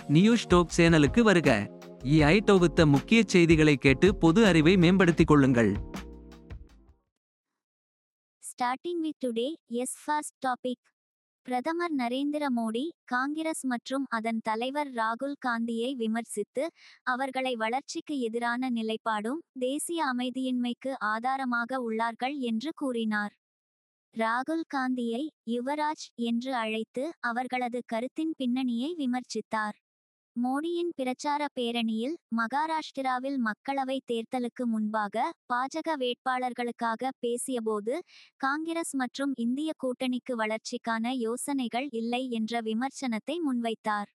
news dope சேனலுக்கு வருக EI தொகுத்த முக்கிய செய்திகளை கேட்டு பொது அறிவை மேம்படுத்திக் கொள்ளுங்கள் starting with today's first topic பிரதமர் நரேந்திர மோடி காங்கிரஸ் மற்றும் அதன் தலைவர் ராகுல் காந்தியை விமர்சித்து அவர்களை வளர்ச்சிக்கு எதிரான நிலைப்பாடும் தேசிய அமைதியின்மைக்கு ஆதாரமாக உள்ளார்கள் என்று கூறினார் ராகுல் காந்தியை யுவராஜ் என்று அழைத்து அவர்களது கருத்தின் பின்னணியை விமர்சித்தார் மோடியின் பிரச்சார பேரணியில் மகாராஷ்டிராவில் மக்களவை தேர்தலுக்கு முன்பாக பாஜக வேட்பாளர்களுக்காக பேசியபோது காங்கிரஸ் மற்றும் இந்திய கூட்டணிக்கு வளர்ச்சிக்கான யோசனைகள் இல்லை என்ற விமர்சனத்தை முன்வைத்தார்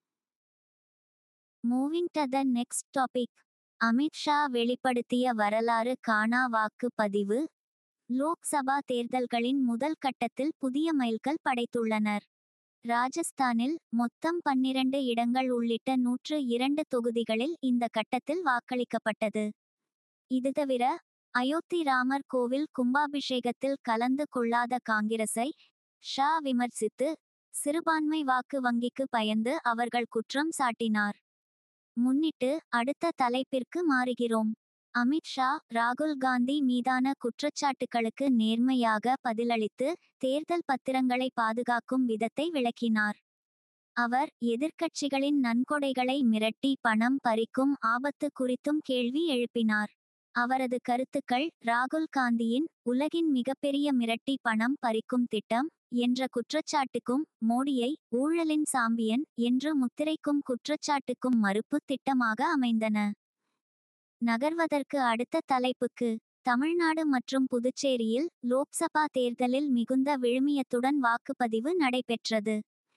moving to the next topic Amit Shah வெளிப்படுத்திய வரலாறு காணா வாக்குப்பதிவு லோக்சபா தேர்தல்களின் முதல் கட்டத்தில் புதிய மைல்கல் படைத்துள்ளனர் ராஜஸ்தானில் மொத்தம் பன்னிரண்டு இடங்கள் உள்ளிட்ட நூற்று இரண்டு தொகுதிகளில் இந்த கட்டத்தில் வாக்களிக்கப்பட்டது இது தவிர அயோத்தி ராமர் கோவில் கும்பாபிஷேகத்தில் கலந்து கொள்ளாத காங்கிரஸை ஷா விமர்சித்து சிறுபான்மை வாக்கு வங்கிக்கு பயந்து அவர்கள் குற்றம் சாட்டினார் முன்னிட்டு அடுத்த தலைப்பிற்கு மாறுகிறோம் அமித்ஷா ராகுல் காந்தி மீதான குற்றச்சாட்டுகளுக்கு நேர்மையாக பதிலளித்து தேர்தல் பத்திரங்களை பாதுகாக்கும் விதத்தை விளக்கினார் அவர் எதிர்க்கட்சிகளின் நன்கொடைகளை மிரட்டி பணம் பறிக்கும் ஆபத்து குறித்தும் கேள்வி எழுப்பினார் அவரது கருத்துக்கள் ராகுல் காந்தியின் உலகின் மிகப்பெரிய மிரட்டி பணம் பறிக்கும் திட்டம் என்ற குற்றச்சாட்டுக்கும் மோடியை ஊழலின் சாம்பியன் என்று முத்திரைக்கும் குற்றச்சாட்டுக்கும் மறுப்பு திட்டமாக அமைந்தன நகர்வதற்கு அடுத்த தலைப்புக்கு தமிழ்நாடு மற்றும் புதுச்சேரியில் லோக்சபா தேர்தலில் மிகுந்த விழுமியத்துடன் வாக்குப்பதிவு நடைபெற்றது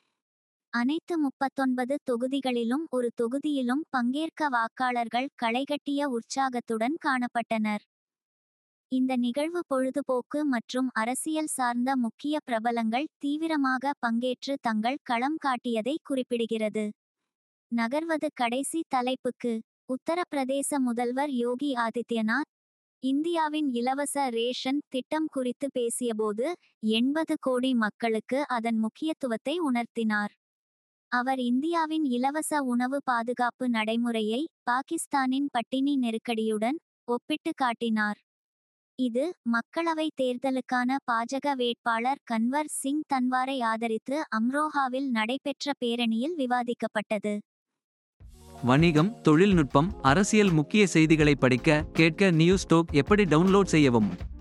அனைத்து முப்பத்தொன்பது தொகுதிகளிலும் ஒரு தொகுதியிலும் பங்கேற்க வாக்காளர்கள் களைகட்டிய உற்சாகத்துடன் காணப்பட்டனர் இந்த நிகழ்வு பொழுதுபோக்கு மற்றும் அரசியல் சார்ந்த முக்கிய பிரபலங்கள் தீவிரமாக பங்கேற்று தங்கள் களம் காட்டியதை குறிப்பிடுகிறது நகர்வது கடைசி தலைப்புக்கு உத்தரப்பிரதேச முதல்வர் யோகி ஆதித்யநாத் இந்தியாவின் இலவச ரேஷன் திட்டம் குறித்து பேசியபோது எண்பது கோடி மக்களுக்கு அதன் முக்கியத்துவத்தை உணர்த்தினார் அவர் இந்தியாவின் இலவச உணவு பாதுகாப்பு நடைமுறையை பாகிஸ்தானின் பட்டினி நெருக்கடியுடன் ஒப்பிட்டு காட்டினார் இது மக்களவை தேர்தலுக்கான பாஜக வேட்பாளர் கன்வர் சிங் தன்வாரை ஆதரித்து அம்ரோஹாவில் நடைபெற்ற பேரணியில் விவாதிக்கப்பட்டது வணிகம் தொழில்நுட்பம் அரசியல் முக்கிய செய்திகளை படிக்க கேட்க நியூஸ் டோப் எப்படி டவுன்லோட் செய்யவும்